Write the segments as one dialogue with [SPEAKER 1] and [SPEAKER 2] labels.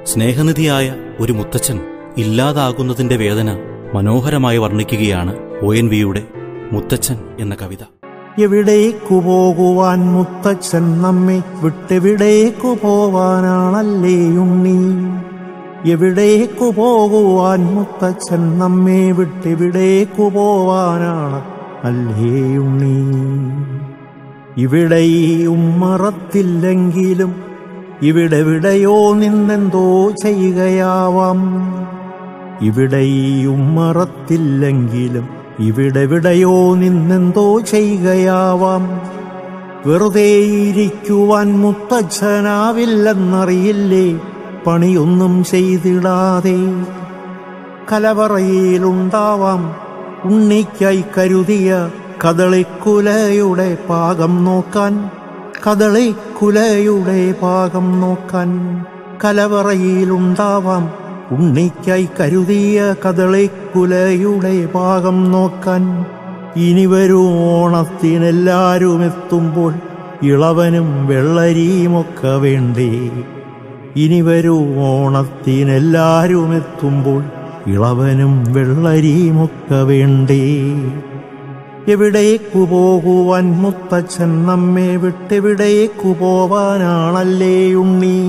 [SPEAKER 1] സ്നേഹനിധിയായ ഒരു മുത്തച്ഛൻ ഇല്ലാതാകുന്നതിന്റെ വേദന മനോഹരമായി വർണ്ണിക്കുകയാണ് ഒ എൻ വിയുടെ മുത്തച്ഛൻ എന്ന കവിത
[SPEAKER 2] എവിടേക്കു പോകുവാൻ മുത്തച്ഛൻ നമ്മെ വിട്ടെവിടേക്കു പോവാനാണല്ലേ ഉണ്ണി എവിടേക്കു പോകുവാൻ മുത്തച്ഛൻ നമ്മെ വിട്ടെവിടേക്കു പോവാനാണ് അല്ലേ ഉണ്ണി ഇവിടെ ഈ ഉമ്മറത്തില്ലെങ്കിലും ഇവിടെവിടെയോ നിന്നെന്തോ ചെയ്യുകയാവാം ഇവിടെ ഈ ഉമ്മറത്തില്ലെങ്കിലും ഇവിടെവിടെയോ നിന്നെന്തോ ചെയ്യുകയാവാം വെറുതെ ഇരിക്കുവാൻ മുത്തച്ഛനാവില്ലെന്നറിയില്ലേ പണിയൊന്നും ചെയ്തിടാതെ കലവറയിലുണ്ടാവാം ഉണ്ണിക്കായി കരുതിയ കദളിക്കുലയുടെ പാകം നോക്കാൻ കദളിക്കുലയുടെ പാകം നോക്കാൻ കലവറയിലുണ്ടാവാം ഉണ്ണിക്കായി കരുതിയ കദളിക്കുലയുടെ പാകം നോക്കാൻ ഇനി വരും ഓണത്തിനെല്ലാരും എത്തുമ്പോൾ ഇളവനും വെള്ളരിയുമൊക്കെ വേണ്ടേ ഇനി വരൂ ഓണത്തിനെല്ലാരും എത്തുമ്പോൾ ഇളവനും വെള്ളരിയുമൊക്കെ വേണ്ടേ എവിടേക്കു പോകുവാൻ മുത്തച്ഛൻ നമ്മെ വിട്ടെവിടേക്കു പോവാനാണല്ലേ ഉണ്ണി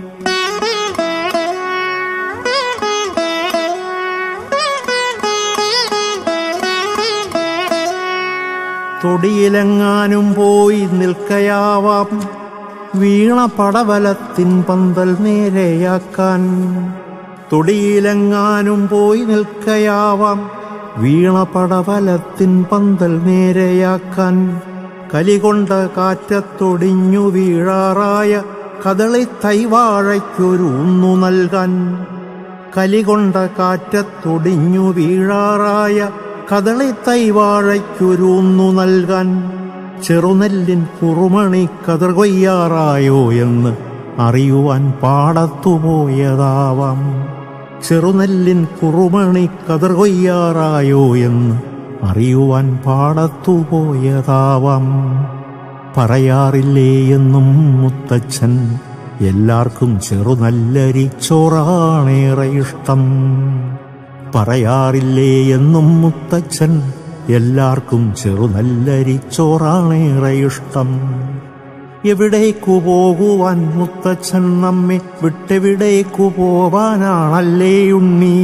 [SPEAKER 2] തൊടിയിലെങ്ങാനും പോയി നിൽക്കയാവാം വീണ പടവലത്തിൻ പന്തൽ നേരെയാക്കാൻ തൊടിയിലെങ്ങാനും പോയി നിൽക്കയാവാം വീണ പടവലത്തിൻ പന്തൽ നേരെയാക്കാൻ കലികൊണ്ട കാറ്റത്തൊടിഞ്ഞു വീഴാറായ കദളി തൈവാഴയ്ക്കൊരു ഊന്നു നൽകാൻ കലികൊണ്ട കാറ്റത്തൊടിഞ്ഞു വീഴാറായ കദളി തൈവാഴയ്ക്കൊരൂന്നു നൽകാൻ ചെറുനെല്ലിൻ കുറുമണി കതിർ കൊയ്യാറായോ എന്ന് അറിയുവാൻ പാടത്തുപോയതാവാം ചെറുനെല്ലിൻ കുറുമണി കതിർ കൊയ്യാറായോ എന്ന് അറിയുവാൻ പാടത്തുപോയതാവാം പറയാറില്ലേ എന്നും മുത്തച്ഛൻ എല്ലാവർക്കും ചെറുനല്ലരിച്ചോറാണേറെ ഇഷ്ടം പറയാറില്ലേ എന്നും മുത്തച്ഛൻ എല്ലാവർക്കും ചെറുനല്ലരിച്ചോറാണേറെ ഇഷ്ടം എവിടേക്കു പോകുവാൻ മുത്തച്ഛൻ നമ്മെ വിട്ടെവിടേക്കു പോവാനാണല്ലേ ഉണ്ണി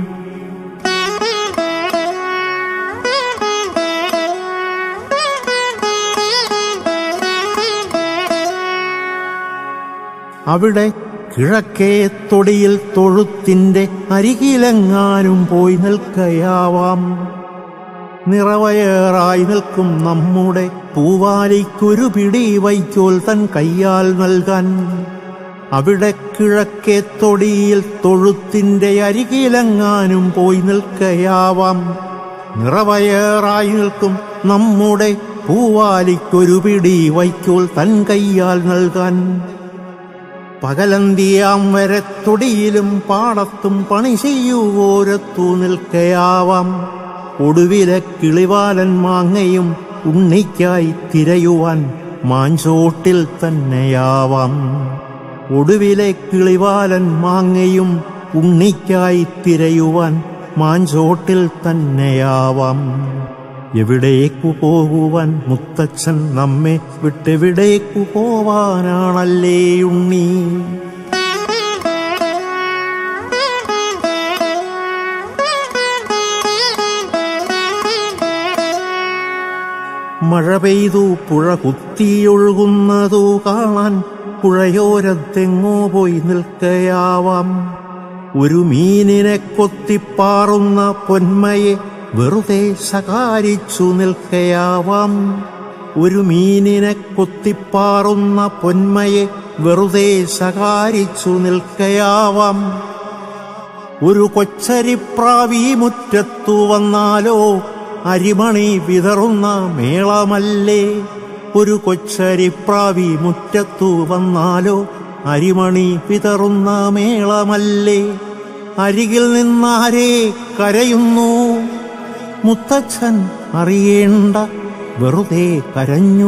[SPEAKER 2] അവിടെ കിഴക്കേ തൊടിയിൽ തൊഴുത്തിന്റെ അരികിലെങ്ങാനും പോയി നിൽക്കയാവാം നിറവയേറായി നിൽക്കും നമ്മുടെ പൂവാലിക്കൊരു പിടി വൈക്കോൽ തൻ കയ്യാൽ നൽകാൻ അവിടെ കിഴക്കേ തൊടിയിൽ തൊഴുത്തിന്റെ അരികിലെങ്ങാനും പോയി നിൽക്കയാവാം നിറവയേറായി നിൽക്കും നമ്മുടെ പൂവാലിക്കൊരു പിടി വൈക്കോൽ തൻ കയ്യാൽ നൽകാൻ പകലന്തിയാം വരെ തൊടിയിലും പാടത്തും പണി ചെയ്യുവോരത്തു നിൽക്കയാവാം ഒടുവിലെ കിളിവാലൻ മാങ്ങയും ഉണ്ണിക്കായി തിരയുവാൻ മാഞ്ചോട്ടിൽ തന്നെയാവാം ഒടുവിലെ കിളിവാലൻ മാങ്ങയും ഉണ്ണിക്കായി തിരയുവാൻ മാഞ്ചോട്ടിൽ തന്നെയാവാം എവിടേക്കു പോകുവാൻ മുത്തച്ഛൻ നമ്മെ വിട്ടെവിടേക്കു പോവാനാണല്ലേ ഉണ്ണി മഴ പെയ്തു പുഴ കുത്തിയൊഴുകുന്നതു കാണാൻ പുഴയോരത്തെങ്ങോ പോയി നിൽക്കയാവാം ഒരു മീനിനെ കൊത്തിപ്പാറുന്ന പൊന്മയെ വെറുതെ ശകാരിച്ചു നിൽക്കയാവാം ഒരു മീനിനെ കൊത്തിപ്പാറുന്ന പൊന്മയെ വെറുതെ ശകാരിച്ചു നിൽക്കയാവാം ഒരു കൊച്ചരിപ്രാവി മുറ്റത്തു വന്നാലോ അരിമണി വിതറുന്ന മേളമല്ലേ ഒരു കൊച്ചരിപ്രാവി മുറ്റത്തു വന്നാലോ അരിമണി വിതറുന്ന മേളമല്ലേ അരികിൽ നിന്നാരേ കരയുന്നു മുത്തച്ഛൻ അറിയേണ്ട വെറുതെ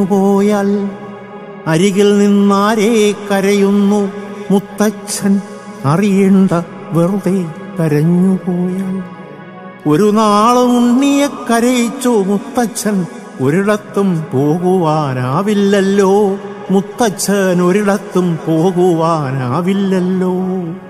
[SPEAKER 2] കരഞ്ഞുപോയാൽ അരികിൽ നിന്നാരേ കരയുന്നു മുത്തച്ഛൻ അറിയണ്ട വെറുതെ കരഞ്ഞുപോയാൽ ഒരു നാളും ഉണ്ണിയെ കരയിച്ചു മുത്തച്ഛൻ ഒരിടത്തും പോകുവാനാവില്ലല്ലോ മുത്തച്ഛൻ ഒരിടത്തും പോകുവാനാവില്ലല്ലോ